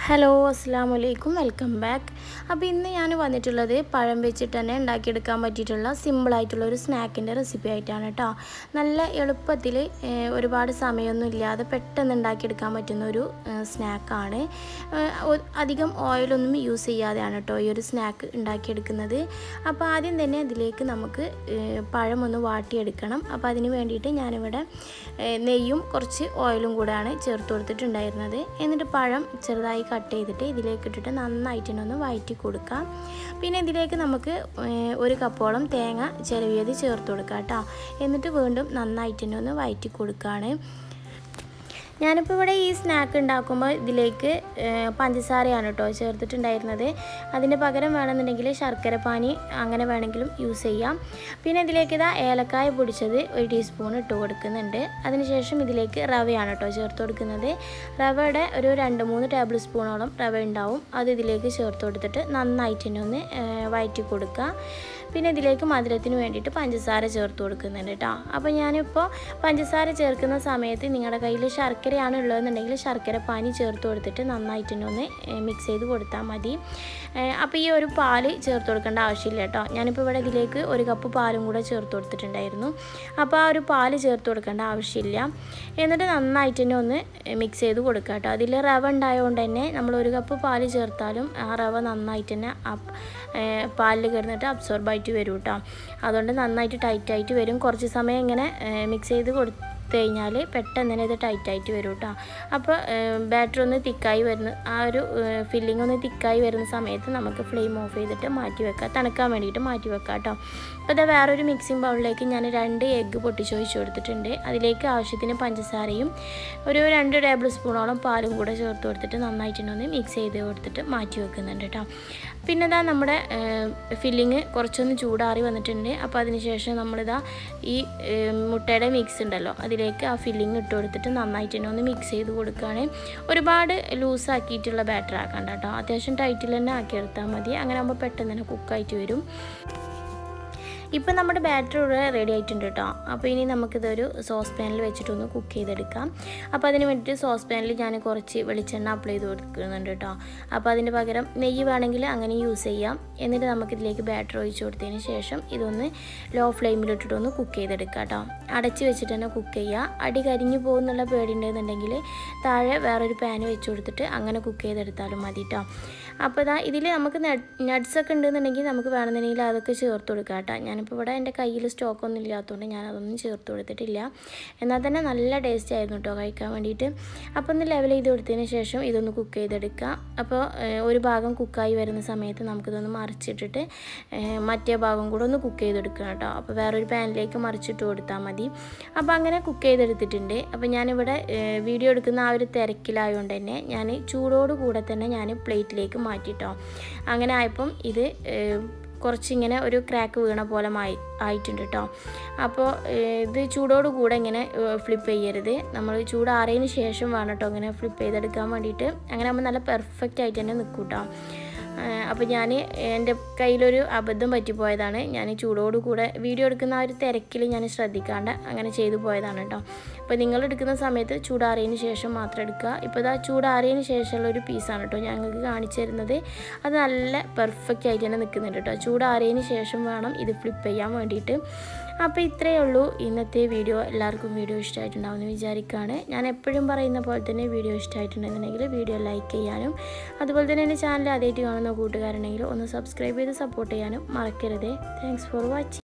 hello അസ്സാം വലൈക്കും welcome back അപ്പോൾ ഇന്ന് ഞാൻ വന്നിട്ടുള്ളത് പഴം വെച്ചിട്ട് തന്നെ ഉണ്ടാക്കിയെടുക്കാൻ പറ്റിയിട്ടുള്ള സിമ്പിളായിട്ടുള്ള ഒരു സ്നാക്കിൻ്റെ റെസിപ്പി ആയിട്ടാണ് കേട്ടോ നല്ല എളുപ്പത്തിൽ ഏഹ്, ഒരുപാട് സമയമൊന്നും ഇല്ലാതെ പെട്ടെന്ന് ഉണ്ടാക്കിയെടുക്കാൻ പറ്റുന്ന ഒരു ഏഹ്, സ്നാക്കാണ് ഏഹ്, ഒ- അധികം ഓയിലൊന്നും യൂസ് ചെയ്യാതെയാണ് കേട്ടോ ഈ ഒരു സ്നാക്ക് ഉണ്ടാക്കിയെടുക്കുന്നത് അപ്പോൾ ആദ്യം തന്നെ ഇതിലേക്ക് നമുക്ക് ഏഹ്, പഴം ഒന്ന് വാട്ടിയെടുക്കണം അപ്പോൾ അതിന് വേണ്ടിയിട്ട് ഞാനിവിടെ ഏഹ്, നെയ്യും കുറച്ച് ഓയിലും കൂടെയാണ് ചേർത്ത് കൊടുത്തിട്ടുണ്ടായിരുന്നത് എന്നിട്ട് പഴം ചെറുതായി കട്ട് ചെയ്തിട്ട് ഇതിലേക്ക് ഇട്ടിട്ട് നന്നായിട്ട് തന്നെ ഒന്ന് വഴറ്റി കൊടുക്കാം പിന്നെ ഇതിലേക്ക് നമുക്ക് ഏഹ്, ഒരു കപ്പോളം തേങ്ങ ചിലവിയത് ചേർത്ത് കൊടുക്കാം കേട്ടോ എന്നിട്ട് വീണ്ടും നന്നായിട്ട് തന്നെ ഒന്ന് വഴറ്റി കൊടുക്കുകയാണ് ഞാനിപ്പോൾ ഇവിടെ ഈ സ്നാക്ക് ഉണ്ടാക്കുമ്പോൾ ഇതിലേക്ക് ഏഹ്, പഞ്ചസാരയാണ് കേട്ടോ ചേർത്തിട്ടുണ്ടായിരുന്നത് അതിന് പകരം വേണമെന്നുണ്ടെങ്കിൽ ശർക്കര പാനി അങ്ങനെ വേണമെങ്കിലും യൂസ് ചെയ്യാം പിന്നെ ഇതിലേക്ക് ഇതാ ഏലക്കായ പൊടിച്ചത് ഒരു ടീസ്പൂൺ ഇട്ട് കൊടുക്കുന്നുണ്ട് അതിനുശേഷം ഇതിലേക്ക് റവയാണ് കേട്ടോ ചേർത്ത് കൊടുക്കുന്നത് റവയുടെ ഒരു രണ്ട് മൂന്ന് ടേബിൾ സ്പൂണോളം റവ ഉണ്ടാവും അത് ഇതിലേക്ക് ചേർത്ത് കൊടുത്തിട്ട് നന്നായിട്ട് തന്നെ ഒന്ന് ഏഹ്, വഴറ്റി കൊടുക്കുക പിന്നെ ഇതിലേക്ക് മധുരത്തിന് വേണ്ടിയിട്ട് പഞ്ചസാര ചേർത്ത് കൊടുക്കുന്നുണ്ട് കേട്ടോ അപ്പോൾ ഞാനിപ്പോൾ പഞ്ചസാര ചേർക്കുന്ന സമയത്ത് നിങ്ങളുടെ കയ്യിൽ ശർക്കരയാണ് ഉള്ളതെന്നുണ്ടെങ്കിൽ ശർക്കര പാനി ചേർത്ത് കൊടുത്തിട്ട് നന്നായിട്ട് തന്നെ ഒന്ന് മിക്സ് ചെയ്ത് കൊടുത്താൽ മതി ഏഹ് അപ്പോൾ ഈ ഒരു പാല് ചേർത്ത് കൊടുക്കേണ്ട ആവശ്യമില്ല കേട്ടോ ഞാനിപ്പോൾ ഇവിടെ ഇതിലേക്ക് ഒരു കപ്പ് പാലും കൂടെ ചേർത്ത് കൊടുത്തിട്ടുണ്ടായിരുന്നു അപ്പോൾ ആ ഒരു പാല് ചേർത്ത് കൊടുക്കേണ്ട ആവശ്യമില്ല എന്നിട്ട് നന്നായിട്ട് തന്നെ ഒന്ന് മിക്സ് ചെയ്ത് കൊടുക്കുക കേട്ടോ അതിൽ റവ ഉണ്ടായതുകൊണ്ട് തന്നെ നമ്മൾ ഒരു കപ്പ് പാല് ചേർത്താലും ആ റവ നന്നായിട്ട് തന്നെ അപ്പ് പാലിൽ കിടന്നിട്ട് അബ്സോർബ് ആയിട്ട് വരും കേട്ടോ അതുകൊണ്ട് നന്നായിട്ട് ടൈറ്റായിട്ട് വരും കുറച്ച് സമയം ഇങ്ങനെ മിക്സ് ചെയ്ത് കൊടുത്ത് കഴിഞ്ഞാൽ പെട്ടെന്ന് തന്നെ ഇത് ടൈറ്റായിട്ട് വരും കേട്ടോ അപ്പോൾ ബാറ്റർ ഒന്ന് തിക്കായി വരുന്ന ആ ഒരു ഫില്ലിംഗ് ഒന്ന് തിക്കായി വരുന്ന സമയത്ത് നമുക്ക് ഫ്ലെയിം ഓഫ് ചെയ്തിട്ട് മാറ്റി വെക്കാം തണുക്കാൻ വേണ്ടിയിട്ട് മാറ്റി വെക്കാം കേട്ടോ അപ്പോൾ ഇത് വേറൊരു മിക്സിംഗ് ബൗളിലേക്ക് ഞാൻ രണ്ട് എഗ്ഗ് പൊട്ടിച്ചൊഴിച്ച് കൊടുത്തിട്ടുണ്ട് അതിലേക്ക് ആവശ്യത്തിന് പഞ്ചസാരയും ഒരു രണ്ട് ടേബിൾ സ്പൂണോളം പാലും കൂടെ ചേർത്ത് കൊടുത്തിട്ട് നന്നായിട്ടൊന്ന് മിക്സ് ചെയ്ത് കൊടുത്തിട്ട് മാറ്റി വെക്കുന്നുണ്ട് കേട്ടോ പിന്നെ ഇതാ നമ്മുടെ ഫില്ലിങ് കുറച്ചൊന്ന് ചൂടാറി വന്നിട്ടുണ്ട് അപ്പോൾ അതിന് ശേഷം നമ്മളിതാ ഈ ഏഹ്, മുട്ടയുടെ മിക്സ് ഉണ്ടല്ലോ അതിലേക്ക് ആ ഫില്ലിങ് ഇട്ട് കൊടുത്തിട്ട് നന്നായിട്ട് തന്നെ ഒന്ന് മിക്സ് ചെയ്ത് കൊടുക്കുകയാണ് ഒരുപാട് ലൂസാക്കിയിട്ടുള്ള ബാറ്റർ ആക്കണ്ട കേട്ടോ അത്യാവശ്യം ടൈറ്റിൽ തന്നെ ആക്കിയെടുത്താൽ മതി അങ്ങനെ ആകുമ്പോൾ പെട്ടെന്ന് തന്നെ കുക്കായിട്ട് വരും ഇപ്പം നമ്മുടെ ബാറ്റർ ഇവിടെ റെഡി ആയിട്ടുണ്ട് കേട്ടോ അപ്പോൾ ഇനി നമുക്കിതൊരു സോസ് പാനിൽ വെച്ചിട്ടൊന്ന് കുക്ക് ചെയ്തെടുക്കാം അപ്പോൾ അതിന് വേണ്ടിയിട്ട് സോസ് പാനിൽ ഞാൻ കുറച്ച് വെളിച്ചെണ്ണ അപ്ലൈ ചെയ്ത് കൊടുക്കുന്നുണ്ട് കേട്ടോ അപ്പോൾ അതിന് പകരം നെയ്യ് വേണമെങ്കിൽ അങ്ങനെ യൂസ് ചെയ്യാം എന്നിട്ട് നമുക്കിതിലേക്ക് ബാറ്റർ ഒഴിച്ച് കൊടുത്തതിന് ശേഷം ഇതൊന്ന് ലോ ഫ്ലെയിമിലിട്ടിട്ടൊന്ന് കുക്ക് ചെയ്തെടുക്കാം കേട്ടോ അടച്ച് വെച്ചിട്ട് തന്നെ കുക്ക് ചെയ്യുക അടി കരിഞ്ഞു പോകുന്നുള്ള പേടിയുണ്ടെന്നുണ്ടെങ്കിൽ താഴെ വേറൊരു പാന് വെച്ച് കൊടുത്തിട്ട് അങ്ങനെ കുക്ക് ചെയ്തെടുത്താലും മതി കേട്ടോ അപ്പോൾ ഇതാ ഇതിൽ നമുക്ക് നട്ട്സ് ഒക്കെ ഉണ്ടെന്നുണ്ടെങ്കിൽ നമുക്ക് വേണമെന്നുണ്ടെങ്കിൽ അതൊക്കെ ചേർത്ത് കൊടുക്കാം കേട്ടോ ഞാനിപ്പോൾ ഇവിടെ എൻ്റെ കയ്യിൽ സ്റ്റോക്കൊന്നും ഇല്ലാത്തതുകൊണ്ട് ഞാൻ അതൊന്നും ചേർത്ത് കൊടുത്തിട്ടില്ല എന്നാൽ തന്നെ നല്ല ടേസ്റ്റ് ആയിരുന്നു കേട്ടോ കഴിക്കാൻ വേണ്ടിയിട്ട് അപ്പോൾ ഒന്ന് ലെവൽ ചെയ്ത് കൊടുത്തതിന് ശേഷം ഇതൊന്ന് കുക്ക് ചെയ്തെടുക്കുക അപ്പോൾ ഏഹ്, ഒരു ഭാഗം കുക്കായി വരുന്ന സമയത്ത് നമുക്കിതൊന്ന് മറിച്ചിട്ടിട്ട് ഏഹ്, മറ്റേ ഭാഗം കൂടെ ഒന്ന് കുക്ക് ചെയ്തെടുക്കണം കേട്ടോ അപ്പോൾ വേറൊരു പാനിലേക്ക് മറിച്ചിട്ട് കൊടുത്താൽ മതി അപ്പോൾ അങ്ങനെ കുക്ക് ചെയ്തെടുത്തിട്ടുണ്ട് അപ്പോൾ ഞാനിവിടെ ഏഹ്, വീഡിയോ എടുക്കുന്ന ആ ഒരു തിരക്കിലായതുകൊണ്ട് തന്നെ ഞാൻ ചൂടോട് കൂടെ തന്നെ ഞാൻ പ്ലേറ്റിലേക്ക് മാറ്റിട്ടോ അങ്ങനെ ആയപ്പം ഇത് ഏഹ്, കുറച്ചിങ്ങനെ ഒരു ക്രാക്ക് വീണ പോലെ മായി ആയിട്ടുണ്ട് കേട്ടോ അപ്പോൾ ഏഹ്, ഇത് ചൂടോട് കൂടെ ഇങ്ങനെ ഫ്ലിപ്പ് ചെയ്യരുത് നമ്മൾ ചൂടാറിയതിന് ശേഷം വേണം കേട്ടോ ഇങ്ങനെ ഫ്ലിപ്പ് ചെയ്തെടുക്കാൻ വേണ്ടിയിട്ട് അങ്ങനെ ആകുമ്പോൾ നല്ല പെർഫെക്റ്റ് ആയിട്ട് തന്നെ നിൽക്കും കേട്ടോ അപ്പോൾ ഞാൻ എൻ്റെ കയ്യിലൊരു അബദ്ധം പറ്റിപ്പോയതാണ് ഞാൻ ചൂടോട് കൂടെ വീഡിയോ എടുക്കുന്ന ആ ഒരു തിരക്കിൽ ഞാൻ ശ്രദ്ധിക്കാണ്ട് അങ്ങനെ ചെയ്തു പോയതാണ് കേട്ടോ അപ്പോൾ നിങ്ങൾ എടുക്കുന്ന സമയത്ത് ചൂടാറിയതിന് ശേഷം മാത്രം എടുക്കുക ഇപ്പോൾ ഇതാ ചൂടാറിയതിന് ശേഷമുള്ള ഒരു പീസാണ് കേട്ടോ ഞങ്ങൾക്ക് കാണിച്ചു തരുന്നത് അത് നല്ല പെർഫെക്റ്റ് ആയിട്ട് തന്നെ നിൽക്കുന്നുണ്ട് കേട്ടോ ചൂടാറിയതിന് ശേഷം വേണം ഇത് ഫ്ലിപ്പ് ചെയ്യാൻ വേണ്ടിയിട്ട് അപ്പോൾ ഇത്രയേ ഉള്ളൂ ഇന്നത്തെ വീഡിയോ എല്ലാവർക്കും വീഡിയോ ഇഷ്ടമായിട്ടുണ്ടാവുമെന്ന് വിചാരിക്കുകയാണ് ഞാൻ എപ്പോഴും പറയുന്ന പോലെ തന്നെ വീഡിയോ ഇഷ്ടമായിട്ടുണ്ടെന്നുണ്ടെങ്കിൽ വീഡിയോ ലൈക്ക് ചെയ്യാനും അതുപോലെ തന്നെ എൻ്റെ ചാനൽ ആദ്യമായിട്ട് കാണുന്ന കൂട്ടുകാരുണ്ടെങ്കിൽ ഒന്ന് സബ്സ്ക്രൈബ് ചെയ്ത് സപ്പോർട്ട് ചെയ്യാനും മറക്കരുതേ താങ്ക്സ് ഫോർ വാച്ചിങ്